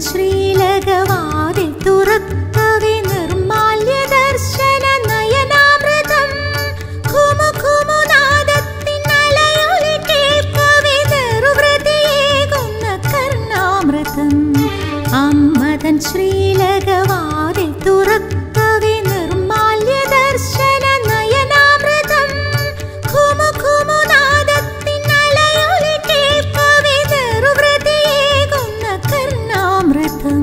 ശ്രീലകവാതിൽ തുറക്കവേ നിർമാല്യ ദർശന നയനാമൃതം ഘുമു ഘുമു നാദത്തിൻ അലയൊലി കേൾക്കവേ നെറുവൃതിയേകുന്ന കർണാമൃതം അമ്മതൻ ശ്രീലകവാതിൽ തുറക്കവേ നിർമാല്യ ദർശന നയനാമൃതം ഘുമു ഘുമു നാദത്തിൻ അലയൊലി കേൾക്കവേ നെറുവൃതിയേകുന്ന കർണാമൃതം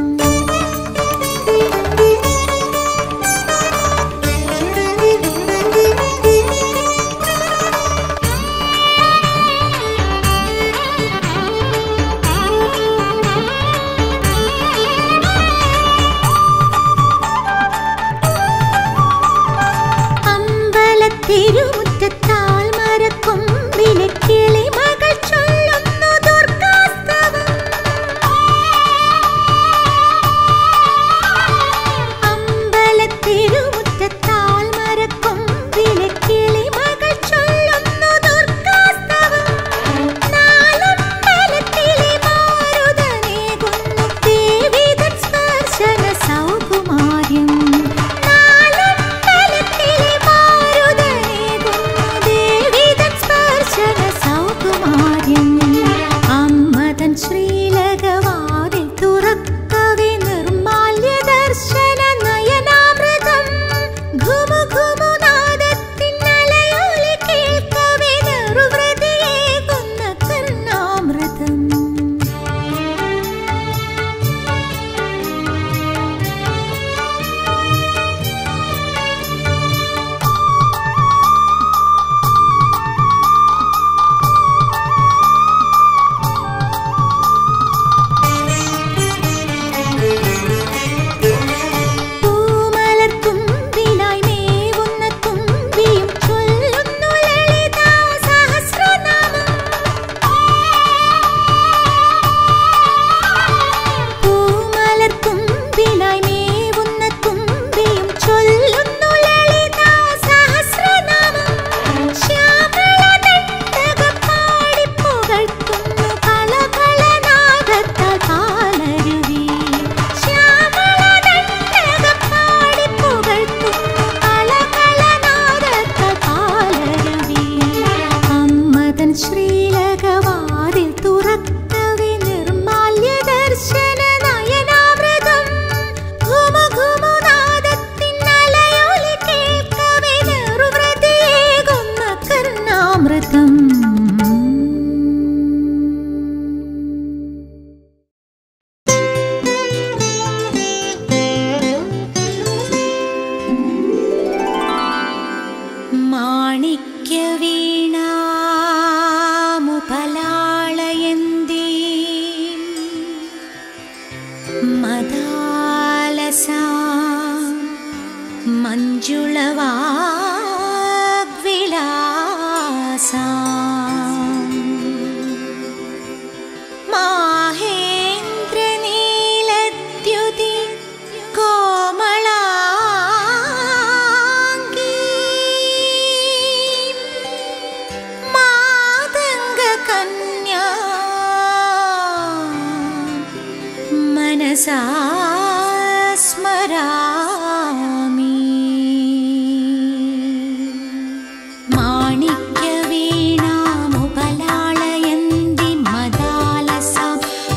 അമ്പലത്തിരുമുറ്റത്താൽ മരക്കൊമ്പിലെ കിളിമകൾ ചൊല്ലുന്നു ദുർഗാസ്തവം അമ്പലത്തിരുമുറ്റത്താൽ മരക്കൊമ്പിലെ കിളിമകൾ ചൊല്ലുന്നു ദുർഗാസ്തവം നാലമ്പലത്തിലെ മാരുതനേകുന്നു ദേവിതൻ സ്പർശന സൗകുമാര്യം നാലമ്പലത്തിലെ മാരുതനേകുന്നു ദേവിതൻ സ്പർശന സൗകുമാര്യം അമ്മതൻ ശ്രീലകവാതിൽ തുറക്കവേ നിർമാല്യ ദർശന നയനാമൃതം ഘുമു ഘുമു നാദത്തിൻ അലയൊലി കേൾക്കവേ നെറുവൃതിയേകുന്ന കർണാമൃതം പൂമലർത്തുമ്പിലായി മേവുന്ന തുമ്പിയും ചൊല്ലുന്നു ലളിതാ സഹസ്രനാമം പൂമലർത്തുമ്പിലായി മേവുന്ന തുമ്പിയും ചൊല്ലുന്നു ലളിതാ സഹസ്രനാമം ശ്യാമളദണ്ഡകം പാടിപ്പുകഴ്ത്തുന്നു കളകളനാദത്താൽ പാലരുവി ശ്യാമളദണ്ഡകം പാടിപ്പുകഴ്ത്തുന്നു കളകളനാദത്താൽ പാലരുവി അമ്മതൻ ശ്രീലകവാതിൽ തുറക്കവേ നിർമാല്യ ദർശന നയനാമൃതം ഘുമു ഘുമു നാദത്തിൻ അലയൊലി കേൾക്കവേ നെറുവൃതിയേകുന്ന കർണാമൃതം മാണിക്യവീണാമുപലാളയന്തി മദാലസാ മഞ്ജുളവാഗ്വിലാസാ മാഹേന്ദ്രനീലദ്യുതി കോമളാംഗീ മാതംഗകന്യാ മനസാ സ്മരാമി മാണിക്യവീണാമുപലാളയന്തി മദാലസാം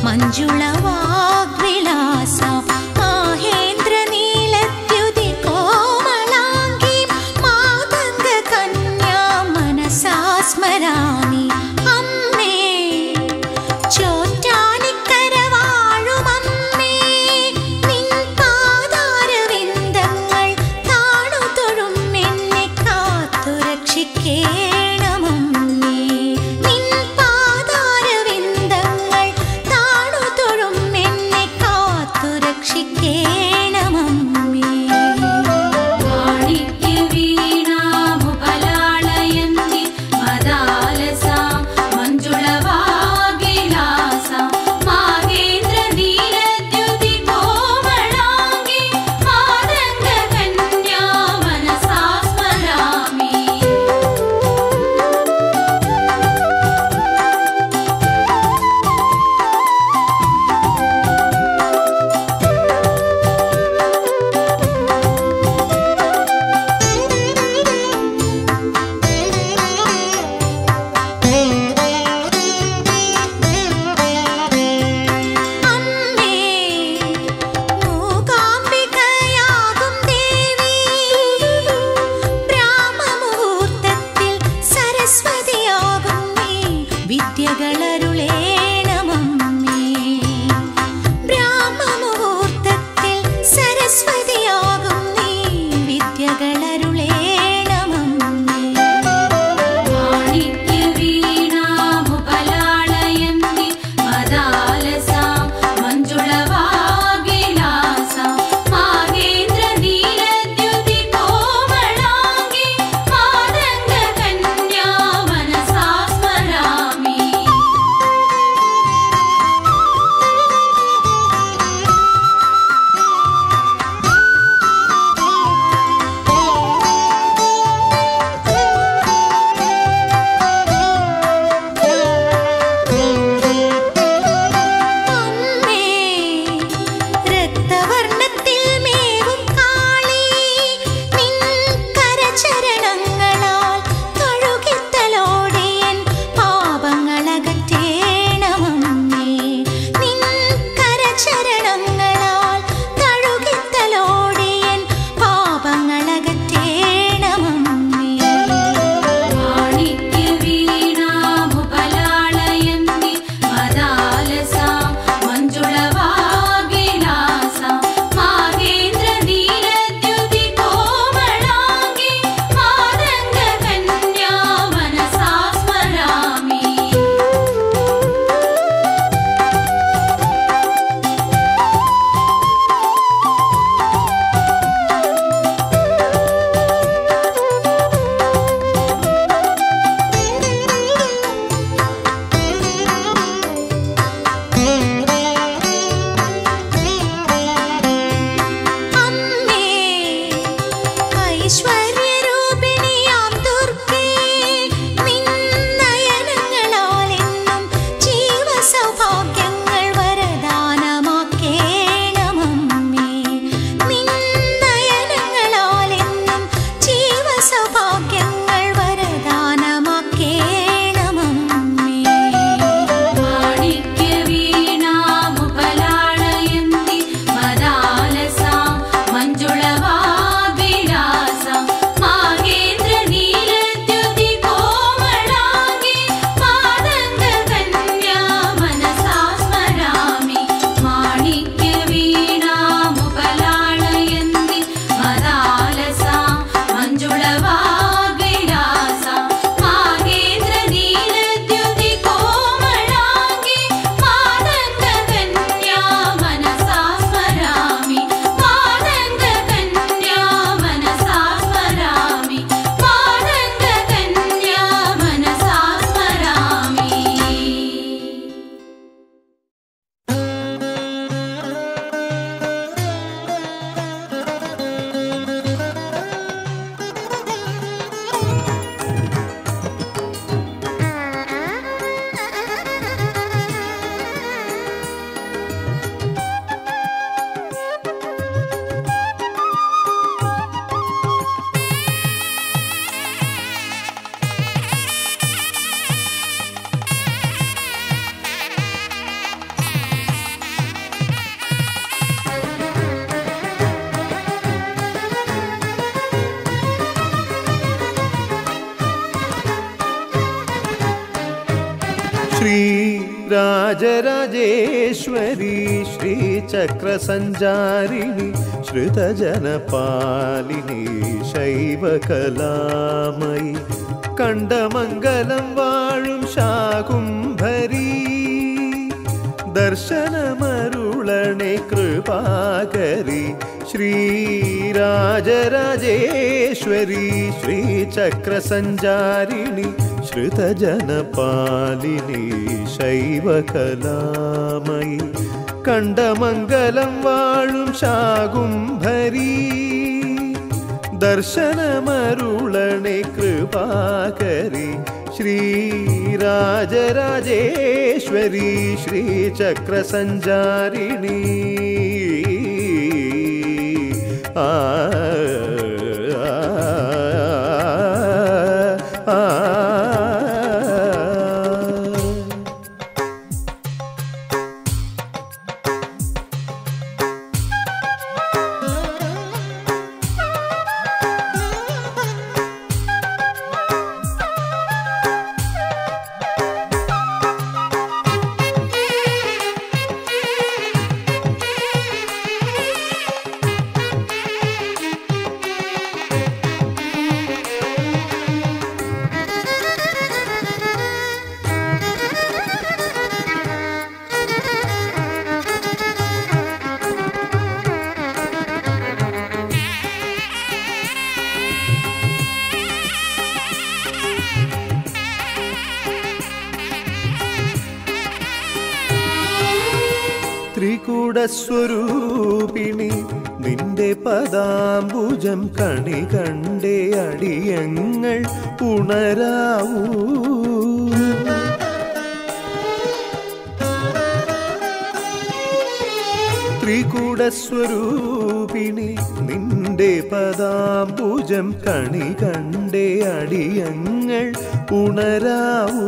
മഞ്ജുളവാഗ്വിലാസാം മാഹേന്ദ്രനീലദ്യുതി കോമളാംഗീം മാതംഗകന്യാ മനസാ സ്മരാമി അമ്മേ ചോറ്റാനിക്കര വാഴുമമ്മേ വിദ്യകളരുളേണമമ്മേ ബ്രാഹ്മമുഹൂർത്തത്തിൽ സരസ്വതിയാകും നീ വിദ്യകളരുളേണമമ്മേ മാണിക്യവീണാമുപലാളയന്തി മദാലസാം മഞ്ജുളവാഗിലാസാം മാഗേന്ദ്രനീലദ്യുതി കോമളാംഗി മാതംഗകന്യാ മനസാ സ്മരാമി അമ്മേ രക്തവർണ്ണത്തിൽ മേവും കാളി നിൻ കരചരണങ്ങളാൽ കഴുകിത്തലോടിയൻ പാപങ്ങളകറ്റേണമമ്മേ നിൻ കരചരണങ്ങളാൽ കഴുകിത്തലോടിയൻ പാപങ്ങളകറ്റേണമമ്മേ മാണിക്യവീണാമുപലാളയന്തി മദാലസാം മഞ്ജുളവാഗിലാസാം മാഗേന്ദ്രനീലദ്യുതി കോമളാംഗി മാതംഗകന്യാ മനസാ സ്മരാമി അമ്മേ ഐശ്വര്യരൂപിണിയാം ദുർഗേ നിൻ നയനങ്ങളാലെന്നും ജീവസൗഭാഗ്യങ്ങൾ വരദാനമാക്കേണമമ്മേ നിൻ നയനങ്ങളാലെന്നും ജീവസൗഭാഗ്യങ്ങൾ വരദാനമാക്കേണമമ്മേ മാണിക്യവീണാമുപലാളയന്തി മദാലസാം മഞ്ജുളവാഗിലാസാം മാഗേന്ദ്രനീലദ്യുതി കോമളാംഗി മാതംഗകന്യാ മനസാ സ്മരാമി മാണിക്യവീണാമുപലാളയന്തി മദാലസാം മഞ്ജുളവാഗിലാസാം മാഗേന്ദ്രനീലദ്യുതി കോമളാംഗി മാതംഗകന്യാ മനസാ സ്മരാമി മാതംഗകന്യാ മനസാ സ്മരാമി മാതംഗകന്യാ മനസാ സ്മരാമി ശ്രീരാജരാജേശ്വരി ശ്രീചക്രസഞ്ചാരിണി ശ്രുതജനപാലിനി ശൈവകലാമയി കണ്ടമംഗലം വാഴും ശാകുംഭരീ ദർശനമരുളണേ കൃപാകരി ശ്രീരാജരാജേശ്വരി ശ്രീചക്രസഞ്ചാരിണി ശ്രുതജനപാലിനി ശൈവകലാമയി കണ്ടമംഗലം വാഴും ശാകുംഭരീ ദർശനമരുളണേ കൃപാകരി ശ്രീരാജരാജേശ്വരി ശ്രീചക്രസഞ്ചാരിണി ആ ആ, ആ, ആ. ത്രികൂടസ്വരൂപിണി നിന്റെ പദാംബുജം കണി കണ്ടേ അടിയങ്ങൾ ഉണരാവൂ ത്രികൂടസ്വരൂപിണി നിന്റെ പദാംബുജം കണി കണ്ടേ അടിയങ്ങൾ ഉണരാവൂ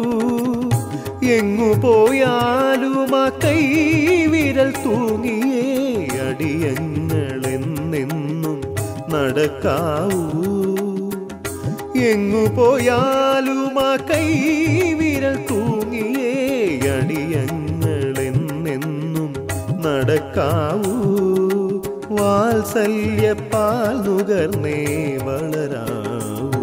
എങ്ങു പോയാലും ആ കൈവിരൽ തൂങ്ങിയേ അടിയങ്ങൾ എന്നെന്നും നടക്കാവൂ എങ്ങു പോയാലും ആ കൈവിരൽ തൂങ്ങിയേ അടിയങ്ങൾ എന്നെന്നും നടക്കാവൂ വാത്സല്യപ്പാൽ നുകർന്നേ വളരാവൂ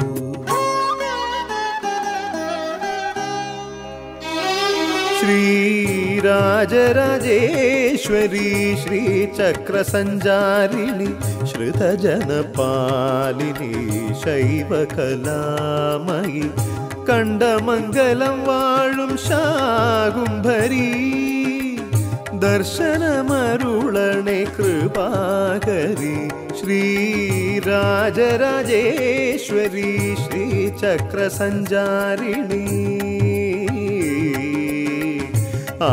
ശ്രീരാജരാജേശ്വരി ശ്രീചക്രസഞ്ചാരിണി ശ്രുതജനപാലിനി ശൈവകലാമയി കണ്ടമംഗലം വാഴും ശാകുംഭരീ ദർശനമരുളണേ കൃപാകരി ശ്രീരാജരാജേശ്വരി ശ്രീചക്രസഞ്ചാരിണി ആ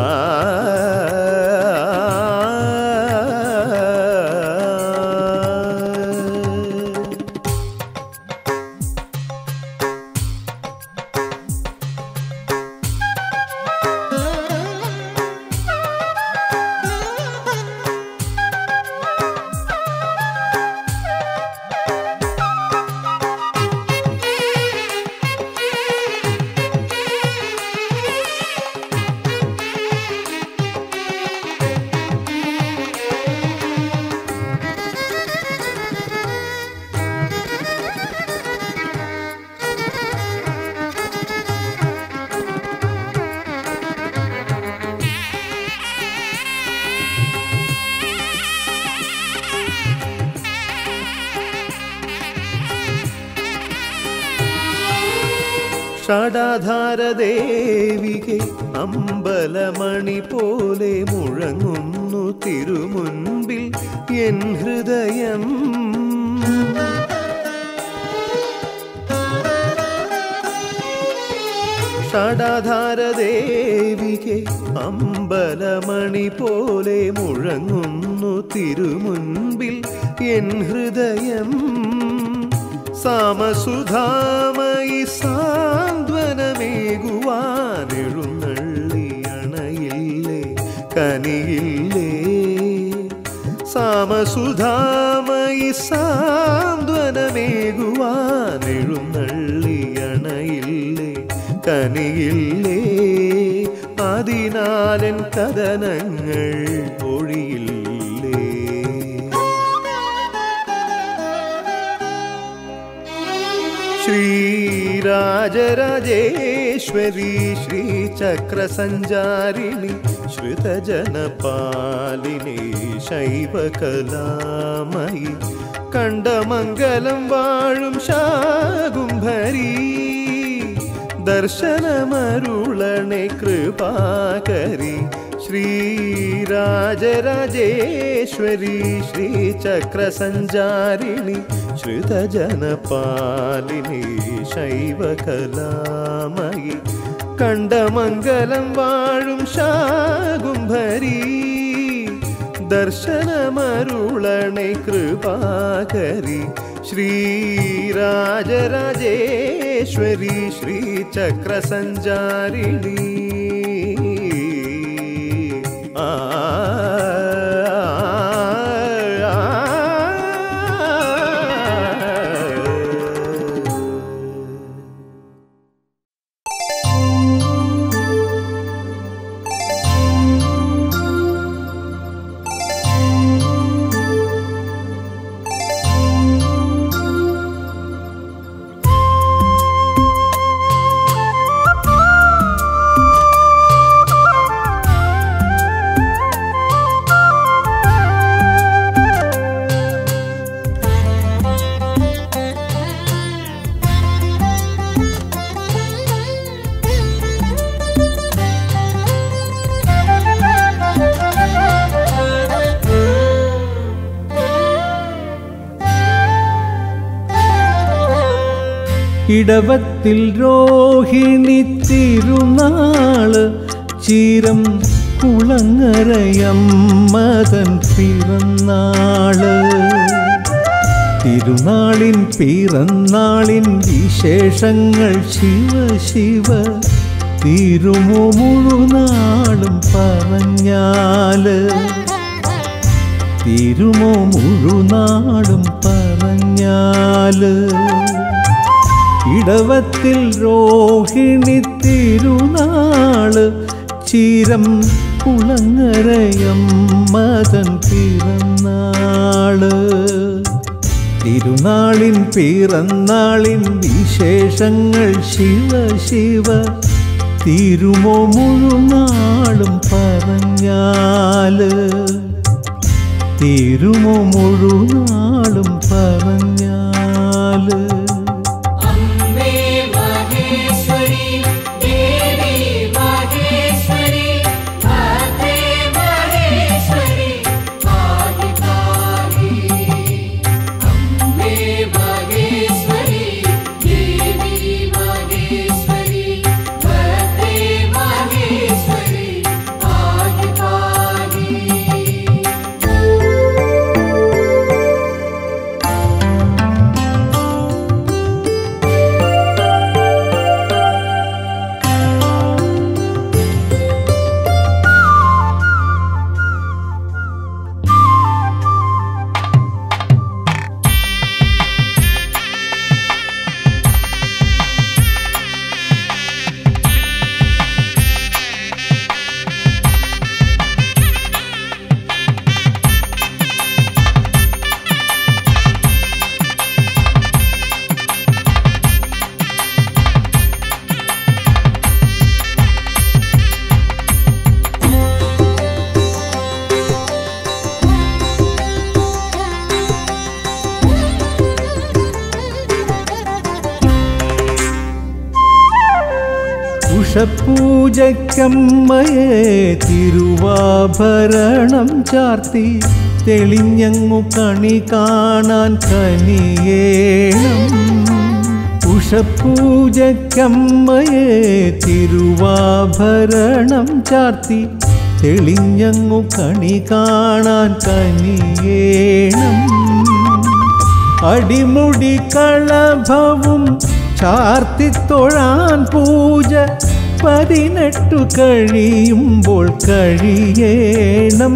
ഷടാധാരദേവികെ അമ്പലമണി പോലെ മുഴങ്ങുന്നു തിരുമുൻപിൽ എൻ ഹൃദയം ഷടാധാരദേവികെ അമ്പലമണി പോലെ മുഴങ്ങുന്നു തിരുമുൻപിൽ എൻ ഹൃദയം സാമസുധാമയി സാന്ത്വനമേകുവാനെഴുന്നള്ളി അണയില്ലേ കനിയില്ലേ സാമസുധാമയി സാന്ത്വനമേകുവാനെഴുന്നള്ളി അണയില്ലേ കനിയില്ലേ അതിനാലൻ കഥനങ്ങൾ ഒഴിയില്ലേ ശ്രീരാജരാജേശ്വരി ശ്രീചക്രസഞ്ചാരിണി ശ്രുതജനപാലിനി ശൈവകലാമയി കണ്ടമംഗലം വാഴും ശാകുംഭരീ ദർശനമരുളണേ കൃപാകരി ശ്രീരാജരാജേശ്വരി ശ്രീചക്രസഞ്ചാരിണി ശ്രുതജനപാലിനി ശൈവകലാമയി കണ്ടമംഗലം വാഴും ശാകുംഭരീ ദർശനമരുളണേ കൃപാകരി ശ്രീരാജരാജേശ്വരി ശ്രീചക്രസഞ്ചാരിണി ആ ആ ഇടവത്തിൽ രോഹിണി തിരുനാള് ചീരം കുളങ്ങരയമ്മതൻ പിറന്നാള് തിരുനാളിൻ പിറന്നാളിൻ വിശേഷങ്ങൾ ശിവ ശിവ തീരുമോ മുഴുനാളും പറഞ്ഞാല് തീരുമോ മുഴുനാളും പറഞ്ഞാല് ഇടവത്തിൽ രോഹിണി തിരുനാള് ചീരം കുളങ്ങരയമ്മതൻ പിറന്നാള് തിരുനാളിൻ പിറന്നാളിൻ വിശേഷങ്ങൾ ശിവ ശിവ തീരുമോ മുഴുനാളും പറഞ്ഞാല് തീരുമോ മുഴുനാളും പറഞ്ഞാല് അമ്മേ മഹേശ്വരി ദേവി മഹേശ്വരി ഭദ്രേ മഹേശ്വരി പാഹി പാഹി അമ്മേ മഹേശ്വരി ദേവി മഹേശ്വരി ഭദ്രേ മഹേശ്വരി പാഹി പാഹി ഉഷപൂജക്കമ്മയെ തിരുവാഭരണം ചാർത്തി തെളിഞ്ഞങ്ങു കണി കാണാൻ കനിയേണം ഉഷപൂജക്കമ്മയെ തിരുവാഭരണം ചാർത്തി തെളിഞ്ഞങ്ങു കണി കാണാൻ കനിയേണം അടിമുടി കളഭവും ചാർത്തിത്തൊഴാൻ പൂജ പതിനെട്ടു കഴിയുമ്പോൾ കഴിയേണം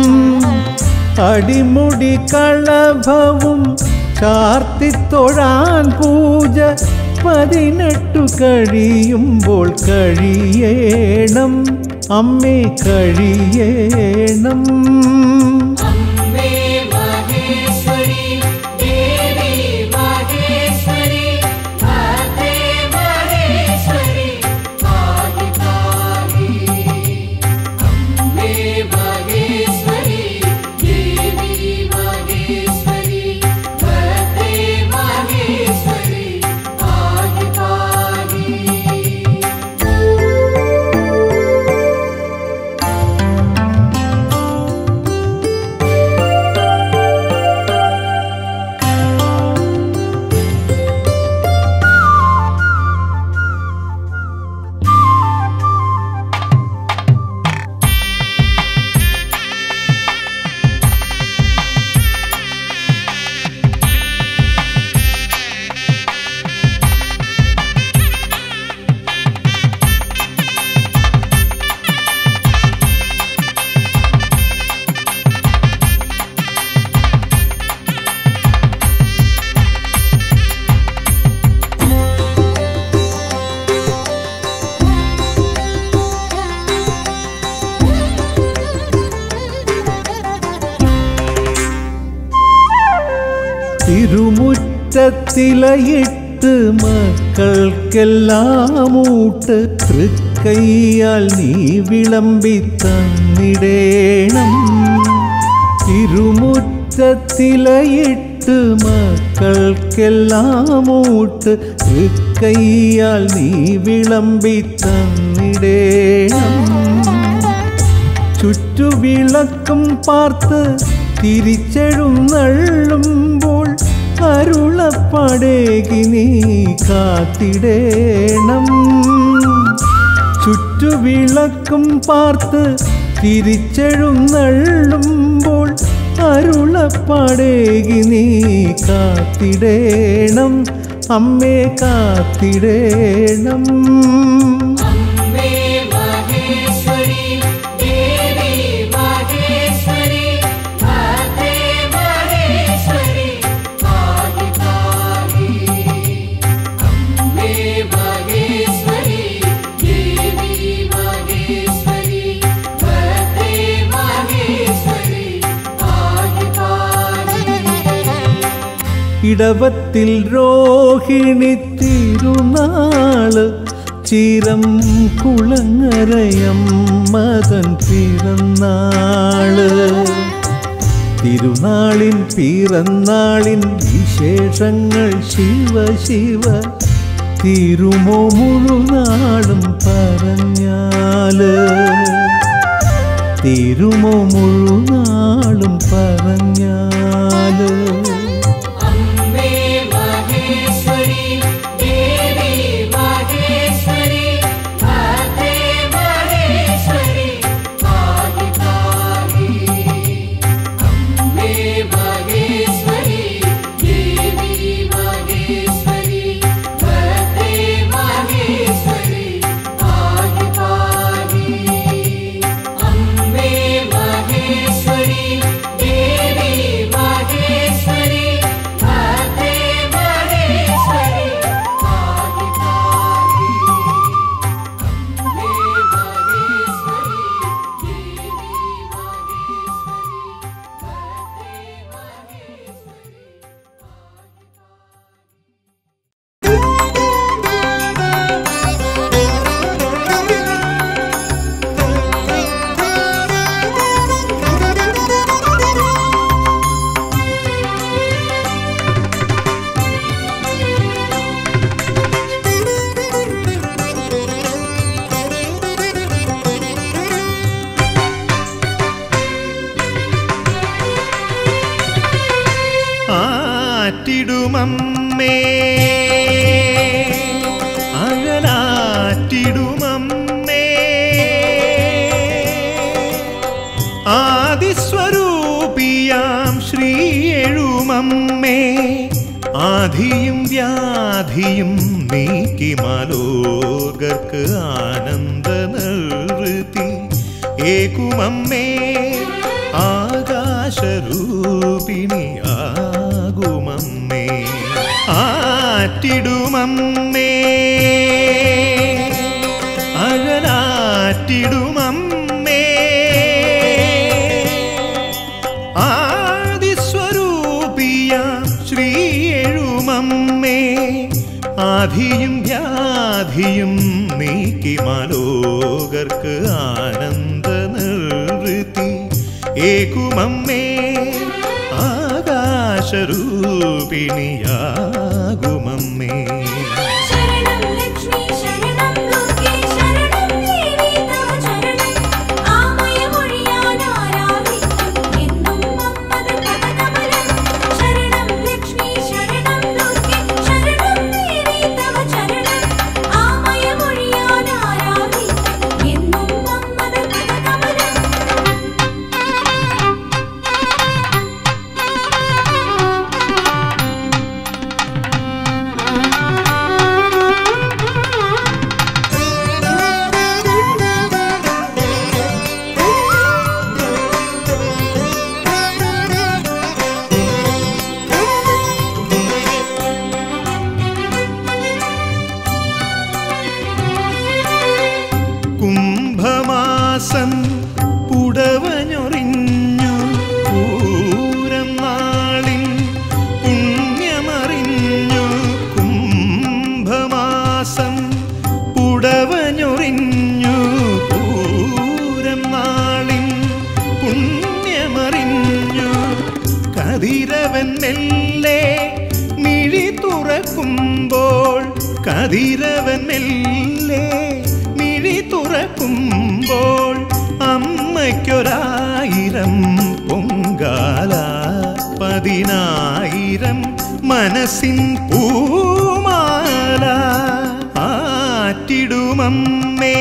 അടിമുടി കളഭവും ചാർത്തിത്തൊഴാൻ പൂജ പതിനെട്ടു കഴിയുമ്പോൾ കഴിയേണം അമ്മേ കഴിയേണം അമ്മേ മഹേശ്വരി ദേവി മഹേശ്വരി ഭദ്രേ മഹേശ്വരി പാഹി പാഹി അമ്മേ മഹേശ്വരി ദേവി മഹേശ്വരി ഭദ്രേ മഹേശ്വരി പാഹി പാഹി തിരുമുറ്റത്തിലയിട്ട് മക്കൾക്കെല്ലാം ഊട്ട് തൃക്കൈയാൽ നീ വിളമ്പി തന്നിടേണം തിരുമുറ്റത്തിലയിട്ട് മക്കൾക്കെല്ലാം ഊട്ട് തൃക്കൈയാൽ നീ വിളമ്പി തന്നിടേണം ചുറ്റുവിളക്കും പാർത്ത് തിരിച്ചെഴുന്നള്ളുമ്പോൾ അരുളപ്പടേകി നീ കാത്തിടേണം ചുറ്റുവിളക്കും പാർത്ത് തിരിച്ചെഴുന്നള്ളുമ്പോൾ അരുളപ്പടേകി നീ കാത്തിടേണം അമ്മേ കാത്തിടേണം അമ്മേ മഹേശ്വരി ദേവി മഹേശ്വരി ഭദ്രേ മഹേശ്വരി ആദികാരി അമ്മേ മഹേശ്വരി ദേവി മഹേശ്വരി ഭദ്രേ മഹേശ്വരി ആദികാരി ഇടവത്തിൽ രോഹിണി തിരുനാള് ചിരം കുളങ്ങരയം മതൻ പിറന്നാള് തിരുനാളിൻ പിറന്നാളിൻ വിശേഷങ്ങൾ ശിവ ശിവ തിരുമോ മുഴുനാളും പറഞ്ഞാല് തിരുമോ മുഴുനാളും പറഞ്ഞാല് അമ്മേ മഹേശ്വരി ദേവി മഹേശ്വരി ഭദ്രേ മഹേശ്വരി ആദികാരി അമ്മേ മഹേശ്വരി ദേവി മഹേശ്വരി ഭദ്രേ മഹേശ്വരി ആദികാരി അമ്മേ മഹേശ്വരി ദേവി മഹേശ്വരി ഭദ്രേ മഹേശ്വരി ആദികാരി അമ്മേ മഹേശ്വരി ദേവി മഹേശ്വരി ഭദ്രേ മഹേശ്വരി ആറ്റിടുമമ്മേ അകലാറ്റിടുമമ്മേ ആദിസ്വരൂപിയാം ശ്രീ എഴുമമ്മേ ആധിയും വ്യാധിയും നീക്കി മലോകർക്ക് ആനന്ദ നിർവൃത്തി ഏകുമമ്മേ ആകാശരൂപിണി ആകുമമ്മേ ആറ്റിടുമമ്മേ അഴലാറ്റിടുമമ്മേ ആദിസ്വരൂപിയ ശ്രീ എഴുമമ്മേ ആധിയും വ്യാധിയും നീക്കി മലോകർക്ക് ആനന്ദ നിർവൃത്തി ഏകുമമ്മേ ആകാശരൂപിണിയാകുമമ്മേ ശരണം ലക്ഷ്മി ശരണം ദുർഗേ ശരണം ദേവി തവ ശരണം ആമയമൊഴിയാനാരാധിക്കും എന്നും അമ്മതൻ പദകമലം ശരണം ലക്ഷ്മി ശരണം ദുർഗേ ശരണം ദേവി തവ ശരണം ആമയമൊഴിയാനാരാധിക്കും എന്നും അമ്മതൻ പദകമലം കുംഭമാസം പുടവഞ്ഞൊറിഞ്ഞു പൂരം നാളിൻ പുണ്യമറിഞ്ഞു കുംഭമാസം പുടവഞ്ഞൊറിഞ്ഞു പൂരം നാളിൻ പുണ്യമറിഞ്ഞു കതിരവൻ മെല്ലെ മിഴി തുറക്കുമ്പോൾ കതിരവൻ മെല്ലെ മിഴി തുറക്കുമ്പോൾ അമ്മയ്ക്കൊരായിരം പൊങ്കാല പതിനായിരം മനസ്സിൻ പൂമാല ആറ്റിടുമമ്മേ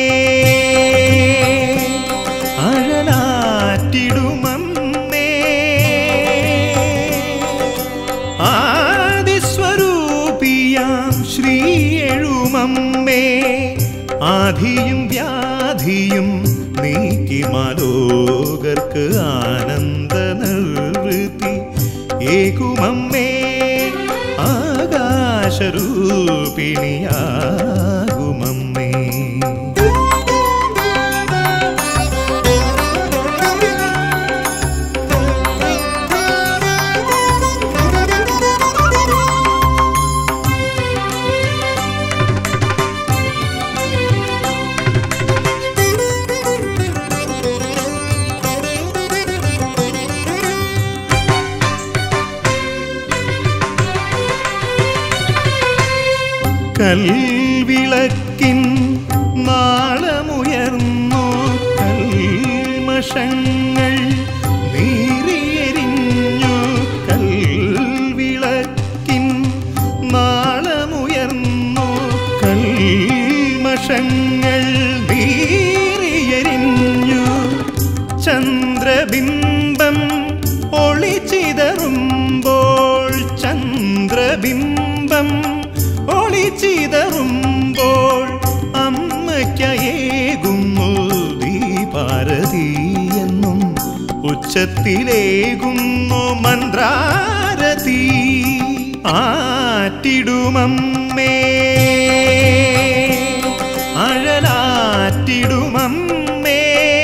അഴലാറ്റിടുമമ്മേ ആദിസ്വരൂപിയാം ശ്രീ എഴുമമ്മേ ആധിയും വ്യാധിയും നീക്കി മാലോകർക്ക് ആനന്ദ നിർവൃത്തി ഏകുമമ്മേ ആകാശരൂപിണിയാകുമമ്മേ കൽവിളക്കിൻ നാളമുയർന്നു കൽമഷങ്ങൾ നീറിയെരിഞ്ഞു കൽവിളക്കിൻ നാളമുയർന്നു കൽമഷങ്ങൾ നീറിയെരിഞ്ഞു ചന്ദ്രബിംബം ഒളിച്ചിതറുമ്പോൾ ചന്ദ്രബിംബം ഒളിച്ചിതറുമ്പോൾ അമ്മയ്ക്കയേകുന്നു ദീപാരതി എന്നും ഉച്ചത്തിലേകുന്നു മന്ത്രാരതി ആറ്റിടുമമ്മേ അഴലാറ്റിടുമമ്മേ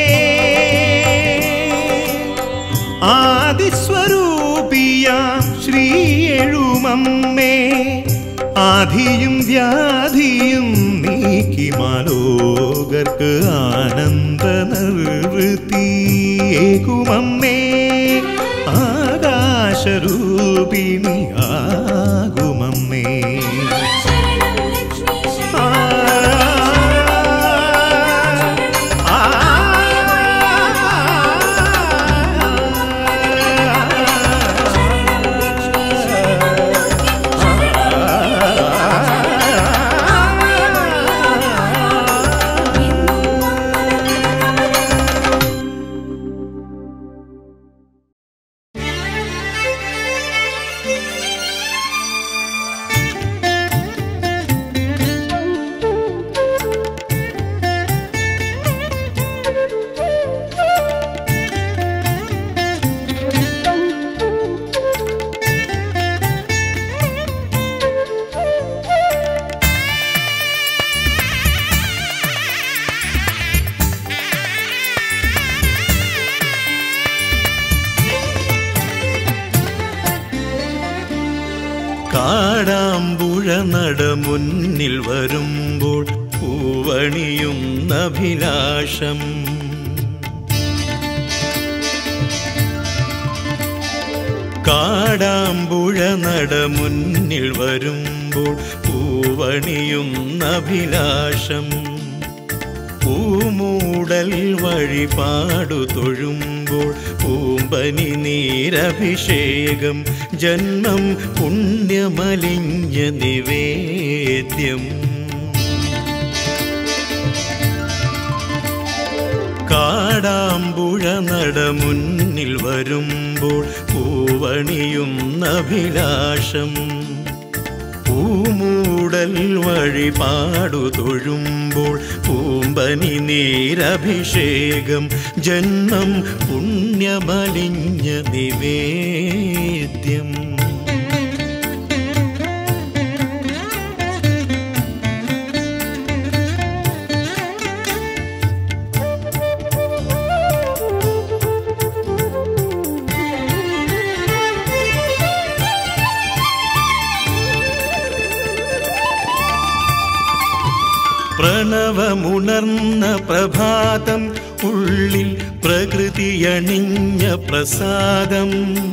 ആദിസ്വരൂപിയാം ശ്രീ എഴുമമ്മേ ആധിയും വ്യാധിയും നീക്കി മാലോകർക്ക് ആനന്ദ നിർവൃത്തിയേകുമമ്മേ ആകാശരൂപിണി ആകുമമ്മേ ശരണം ലക്ഷ്മി ആ, ശരണം ആ, കാടാമ്പുഴ നട മുന്നിൽ വരുമ്പോൾ പൂവണിയുന്ന അഭിലാഷം കാടാമ്പുഴ നട മുന്നിൽ വരുമ്പോൾ പൂവണിയുന്ന അഭിലാഷം പൂമൂടൽ വഴിപാടു തൊഴുമ്പോൾ പൂമ്പനി നീരഭിഷേകം ജന്മം പുണ്യമലിഞ്ഞ നിവേദ്യം കാടാമ്പുഴ നട മുന്നിൽ വരുമ്പോൾ പൂവണിയുന്ന അഭിലാഷം പൂമൂടൽ വഴിപാടു തൊഴുമ്പോൾ പൂമ്പനി നീരഭിഷേകം ജന്മം പുണ്യമലിഞ്ഞ നിവേദ്യം പ്രണവമുണർന്ന പ്രഭാതം ഉള്ളിൽ പ്രകൃതിയണിഞ്ഞ പ്രസാദം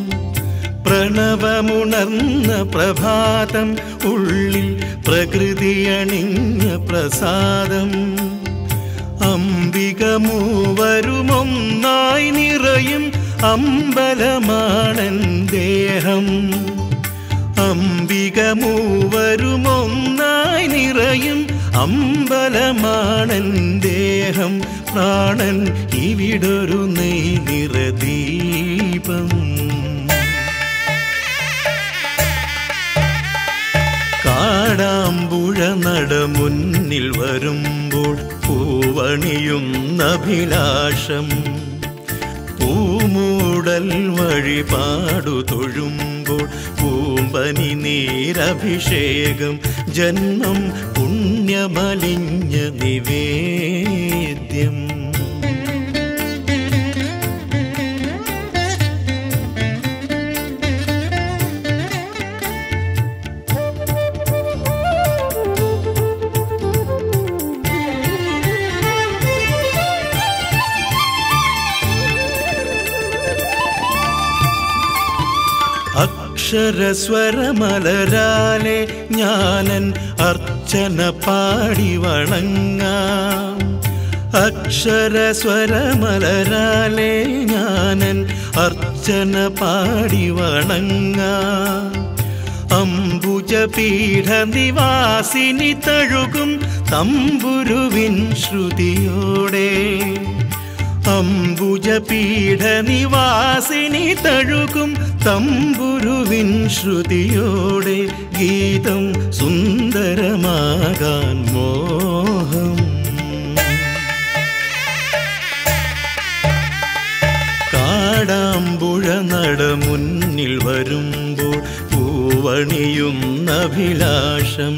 പ്രണവമുണർന്ന പ്രഭാതം ഉള്ളിൽ പ്രകൃതിയണിഞ്ഞ പ്രസാദം അംബിക മൂവരുമൊന്നായി നിറയും അമ്പലമാണൻ ദേഹം അംബിക അംബിക മൂവരുമൊന്നായി നിറയും അമ്പലമാണൻ ദേഹം പ്രാണൻ ഇവിടൊരു നെയ് നിറദീപം കാടാമ്പുഴ നട മുന്നിൽ വരുമ്പോൾ പൂവണിയുന്ന അഭിലാഷം പൂമൂടൽ വഴിപാടു തൊഴുമ്പോൾ പൂമ്പനി നീരഭിഷേകം ജന്മം പുണ്യമലിഞ്ഞ നിവേദ്യം അക്ഷരസ്വരമലരാലെ ഞാനൻ അർച്ചന പാടി വണങ്ങാം അക്ഷരസ്വരമലരാലെ ഞാനൻ അർച്ചന പാടി വണങ്ങാം അംബുജപീഠ നിവാസിനി തഴുകും തമ്പുരുവിൻ ശ്രുതിയോടെ അംബുജപീഠ നിവാസിനി തഴുകും തമ്പുരുവിൻ ശ്രുതിയോടെ ഗീതം സുന്ദരമാകാൻ മോഹം കാടാമ്പുഴ നട മുന്നിൽ വരുമ്പോൾ പൂവണിയുന്ന അഭിലാഷം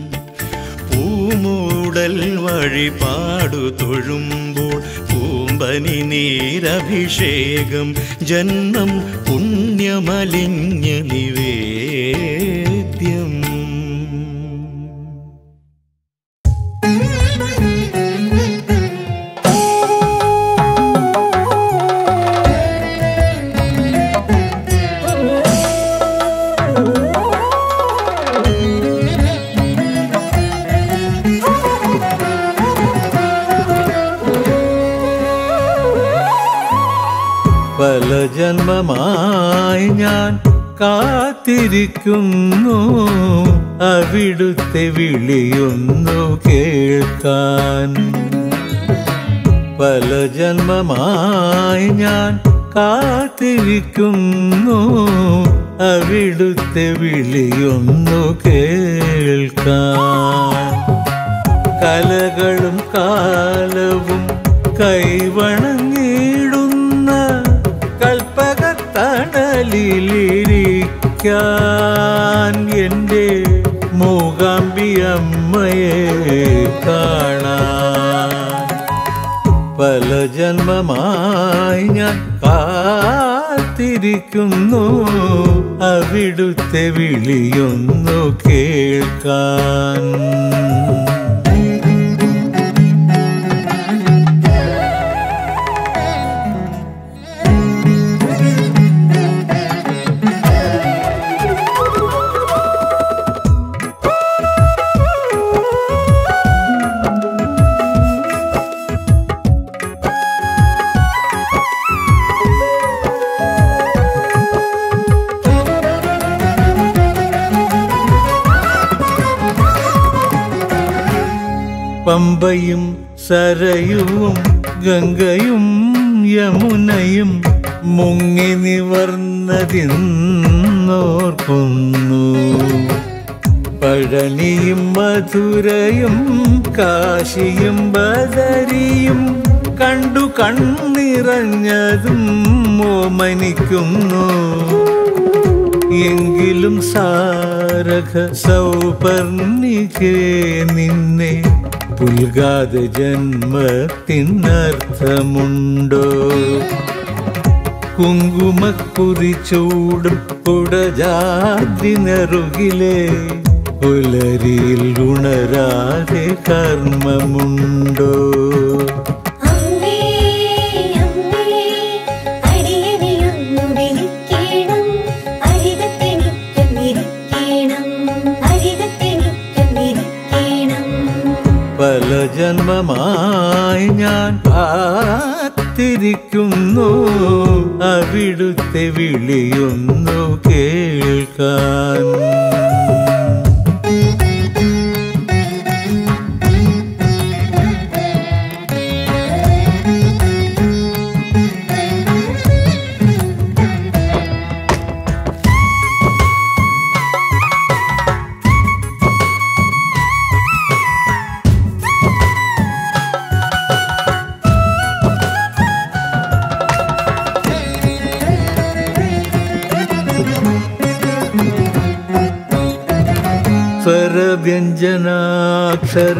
പൂമൂടൽ വഴിപാടു തൊഴുമ്പോൾ പൂമ്പനി നീരഭിഷേകം ജന്മം പുണ്യമലിഞ്ഞ നിവേദ്യം പല ജന്മമായി ഞാൻ കാത്തിരിക്കുന്നു അവിടുത്തെ വിളിയൊന്നു കേൾക്കാൻ പല ജന്മമായി ഞാൻ കാത്തിരിക്കുന്നു അവിടുത്തെ വിളിയൊന്നു കേൾക്കാൻ കലകളും കാലവും കൈവണങ്ങിടുന്ന കൽപ്പകത്തണലിലിരിക്കാൻ എൻ്റെ മൂകാംബിയമ്മയെ കാണാൻ പല ജന്മമായി ഞാൻ കാത്തിരിക്കുന്നു അവിടുത്തെ വിളിയൊന്നു കേൾക്കാൻ പമ്പയും സരയുവും ഗംഗയും യമുനയും മുങ്ങി നിവർന്നതിന്നോർക്കുന്നു പഴനിയും മധുരയും കാശിയും ബദരിയും കണ്ടു കണ്ണിറഞ്ഞതും ഓമനിക്കുന്നു എങ്കിലും സാരക സൗപർണികേ നിന്നെ പുൽകാതെ ജന്മത്തിനർത്ഥമുണ്ടോ കുങ്കുമക്കുറി ചൂടും കുടജാതി നെറുകിലെ പുലരിയിൽ ഉണരാതെ കർമ്മമുണ്ടോ അമ്മേ അമ്മേ അടിയനെയൊന്നു വിളിക്കണം അരികത്തെനിക്കും ഇരിക്കണം അരികത്തെനിക്കും ഇരിക്കണം പല ജന്മമായി ഞാൻ കാത്തിരിക്കുന്നു കാത്തിരിക്കുന്നു അവിടുത്തെ വിളിയൊന്നു കേൾക്കാൻ സ്വരവ്യഞ്ജനാക്ഷര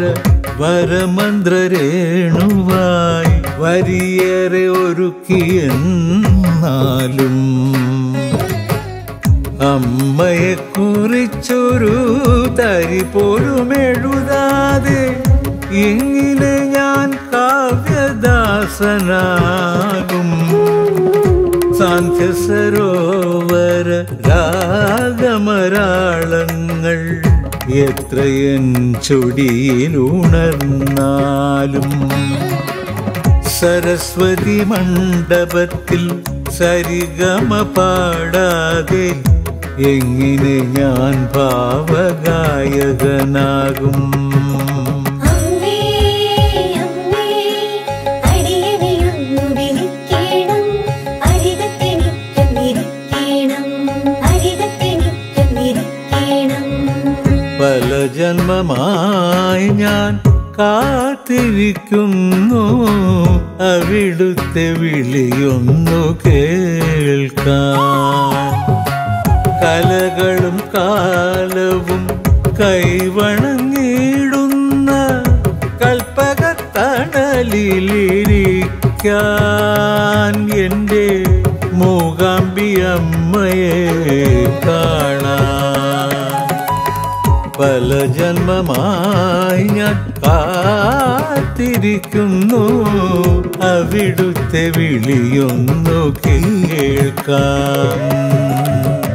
വരമന്ത്രരേണുവായി വരിയേറെ ഒരുക്കിയെന്നാലും അമ്മയെ കുറിച്ചൊരു തരി പോലും എഴുതാതെ എങ്ങനെ ഞാൻ കാവ്യദാസനാകും സാന്ധ്യ സരോവര രാഗമരാളങ്ങൾ എത്രയൻ ചൊടിയിലുണർന്നാലും സരസ്വതി മണ്ഡപത്തിൽ സരിഗമ പാടാതെ എങ്ങനെ ഞാൻ ഭാവഗായകനാകും അമ്മേ അമ്മേ അടിയനെയൊന്നു വിളിക്കണം അരികത്തെനിക്കും ഇരിക്കണം അരികത്തെനിക്കും ഇരിക്കണം പല ജന്മമായി ഞാൻ കാത്തിരിക്കുന്നു അവിടുത്തെ വിളിയൊന്നു കേൾക്കാൻ കലകളും കാലവും കൈവണങ്ങിടുന്ന കൽപ്പകത്തണലിലിരിക്കാൻ എൻ്റെ മൂകാംബിയമ്മയെ കാണാൻ പല ജന്മമായി ഞാൻ കാത്തിരിക്കുന്നു അവിടുത്തെ വിളിയൊന്നു കേൾക്കാം